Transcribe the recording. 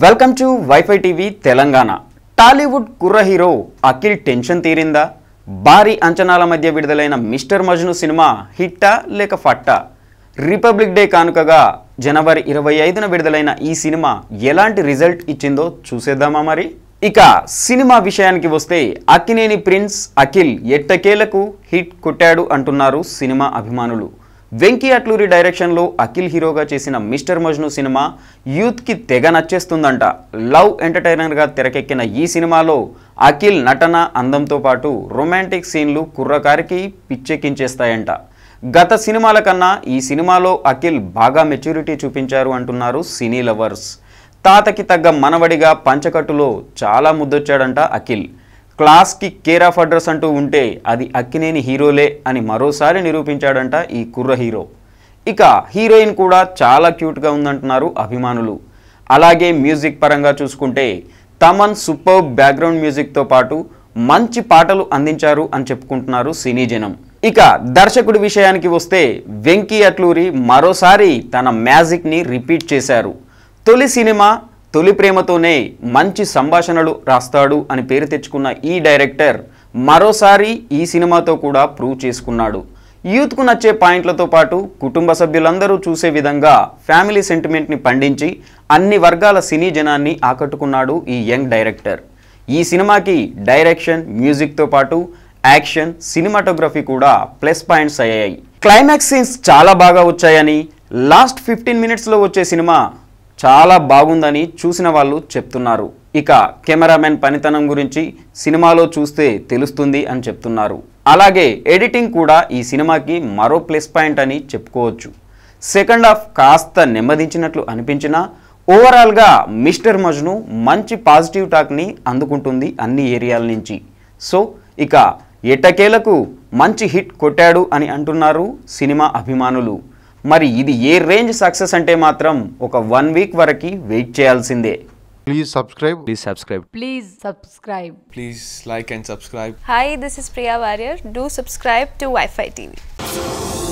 Welcome to WiFi TV Telangana Tollywood కుర్ర hero Akhil tension తీరిందా భారీ అంచనాల మధ్య విడుదలైన మిస్టర్ మజ్ను సినిమా హిట్టా లేక ఫట్టా రిపబ్లిక్ డే కానుకగా జనవరి ఇరవై ఐదున విడుదలైన ఈ సినిమా ఎలాంటి రిజల్ట్ ఇచ్చిందో చూసేద్దామా మరి ఇక సినిమా విషయానికి వస్తే అక్కినేని ప్రిన్స్ అఖిల్ ఎట్టకేలకు హిట్ కొట్టాడు అంటున్నారు సినిమా అభిమానులు వెంకీ అట్లూరి డైరెక్షన్లో అఖిల్ హీరోగా చేసిన మిస్టర్ మజ్ను సినిమా యూత్కి తెగ నచ్చేస్తుందంట లవ్ ఎంటర్టైనర్గా తెరకెక్కిన ఈ సినిమాలో అఖిల్ నటన అందంతో పాటు రొమాంటిక్ సీన్లు కుర్రకారికి పిచ్చెక్కించేస్తాయంట గత సినిమాల కన్నా ఈ సినిమాలో అఖిల్ బాగా మెచ్యూరిటీ చూపించారు అంటున్నారు సినీ లవర్స్ తాతకి తగ్గ మనవడిగా పంచకట్టులో చాలా ముద్దొచ్చాడంట అఖిల్ క్లాస్కి కేర్ ఆఫ్ అడ్రస్ అంటూ ఉంటే అది అక్కినేని హీరోలే అని మరోసారి నిరూపించాడంట ఈ కుర్ర హీరో ఇక హీరోయిన్ కూడా చాలా క్యూట్గా ఉందంటున్నారు అభిమానులు అలాగే మ్యూజిక్ పరంగా చూసుకుంటే తమన్ సూపర్ బ్యాక్గ్రౌండ్ మ్యూజిక్తో పాటు మంచి పాటలు అందించారు అని చెప్పుకుంటున్నారు సినీ జనం ఇక దర్శకుడి విషయానికి వస్తే వెంకీ అట్లూరి మరోసారి తన మ్యాజిక్ని రిపీట్ చేశారు తొలి సినిమా తొలి ప్రేమతోనే మంచి సంభాషణలు రాస్తాడు అని పేరు తెచ్చుకున్న ఈ డైరెక్టర్ మరోసారి ఈ సినిమాతో కూడా ప్రూవ్ చేసుకున్నాడు యూత్కు నచ్చే పాయింట్లతో పాటు కుటుంబ సభ్యులందరూ చూసే విధంగా ఫ్యామిలీ సెంటిమెంట్ని పండించి అన్ని వర్గాల సినీ జనాన్ని ఆకట్టుకున్నాడు ఈ యంగ్ డైరెక్టర్ ఈ సినిమాకి డైరెక్షన్ మ్యూజిక్తో పాటు యాక్షన్ సినిమాటోగ్రఫీ కూడా ప్లస్ పాయింట్స్ అయ్యాయి క్లైమాక్స్ సీన్స్ చాలా బాగా వచ్చాయని లాస్ట్ ఫిఫ్టీన్ మినిట్స్లో వచ్చే సినిమా చాలా బాగుందని చూసిన వాళ్ళు చెప్తున్నారు ఇక కెమెరామెన్ పనితనం గురించి సినిమాలో చూస్తే తెలుస్తుంది అని చెప్తున్నారు అలాగే ఎడిటింగ్ కూడా ఈ సినిమాకి మరో ప్లస్ పాయింట్ అని చెప్పుకోవచ్చు సెకండ్ హాఫ్ కాస్త నెమ్మదించినట్లు అనిపించినా ఓవరాల్గా మిస్టర్ మజ్ను మంచి పాజిటివ్ టాక్ని అందుకుంటుంది అన్ని ఏరియాల నుంచి సో ఇక ఎట్టకేలకు మంచి హిట్ కొట్టాడు అని అంటున్నారు సినిమా అభిమానులు మరి ఇది ఏ రేంజ్ సక్సెస్ అంటే మాత్రం ఒక వన్ వీక్ వరకు వెయిట్ చేయాల్సిందే Please subscribe. Please subscribe. Please subscribe. Please like and subscribe. Hi, this is Priya Warrior. Do subscribe to Wi Fi TV.